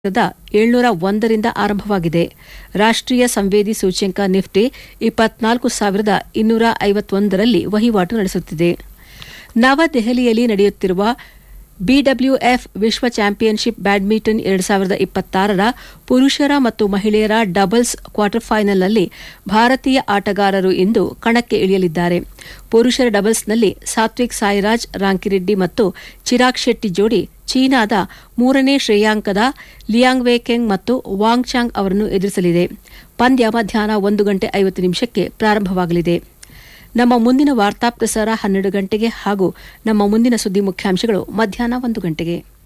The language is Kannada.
ಸಾವಿರದ ಏಳ್ನೂರ ಒಂದರಿಂದ ಆರಂಭವಾಗಿದೆ ರಾಷ್ಟ್ರೀಯ ಸಂವೇದಿ ಸೂಚ್ಯಂಕ ನಿಫ್ಟಿ ಇಪ್ಪತ್ನಾಲ್ಕು ಸಾವಿರದ ಇನ್ನೂರ ಐವತ್ತೊಂದರಲ್ಲಿ ವಹಿವಾಟು ನಡೆಸುತ್ತಿದೆ ನವದೆಹಲಿಯಲ್ಲಿ ನಡೆಯುತ್ತಿರುವ ಬಿಡಬ್ಲ್ಯೂಎಫ್ ವಿಶ್ವ ಚಾಂಪಿಯನ್ಶಿಪ್ ಬ್ಯಾಡ್ಮಿಂಟನ್ ಎರಡು ಸಾವಿರದ ಇಪ್ಪತ್ತಾರರ ಪುರುಷರ ಮತ್ತು ಮಹಿಳೆಯರ ಡಬಲ್ಸ್ ಕ್ವಾರ್ಟರ್ ಫೈನಲ್ನಲ್ಲಿ ಭಾರತೀಯ ಆಟಗಾರರು ಇಂದು ಕಣಕ್ಕೆ ಇಳಿಯಲಿದ್ದಾರೆ ಪುರುಷರ ಡಬಲ್ಸ್ನಲ್ಲಿ ಸಾತ್ವಿಕ್ ಸಾಯಿರಾಜ್ ರಾಂಕಿರೆಡ್ಡಿ ಮತ್ತು ಚಿರಾಗ್ ಶೆಟ್ಟಿ ಜೋಡಿ ಚೀನಾದ ಮೂರನೇ ಶ್ರೇಯಾಂಕದ ಲಿಯಾಂಗ್ವೇಕೆಂಗ್ ಮತ್ತು ವಾಂಗ್ ಚಾಂಗ್ ಅವರನ್ನು ಎದುರಿಸಲಿದೆ ಪಂದ್ಯ ಮಧ್ಯಾಹ್ನ ಒಂದು ಗಂಟೆ ಐವತ್ತು ನಿಮಿಷಕ್ಕೆ ಪ್ರಾರಂಭವಾಗಲಿದೆ ನಮ್ಮ ಮುಂದಿನ ವಾರ್ತಾ ಪ್ರಸಾರ ಹನ್ನೆರಡು ಗಂಟೆಗೆ ಹಾಗೂ ನಮ್ಮ ಮುಂದಿನ ಸುದ್ದಿ ಮುಖ್ಯಾಂಶಗಳು ಮಧ್ಯಾಹ್ನ ಒಂದು ಗಂಟೆಗೆ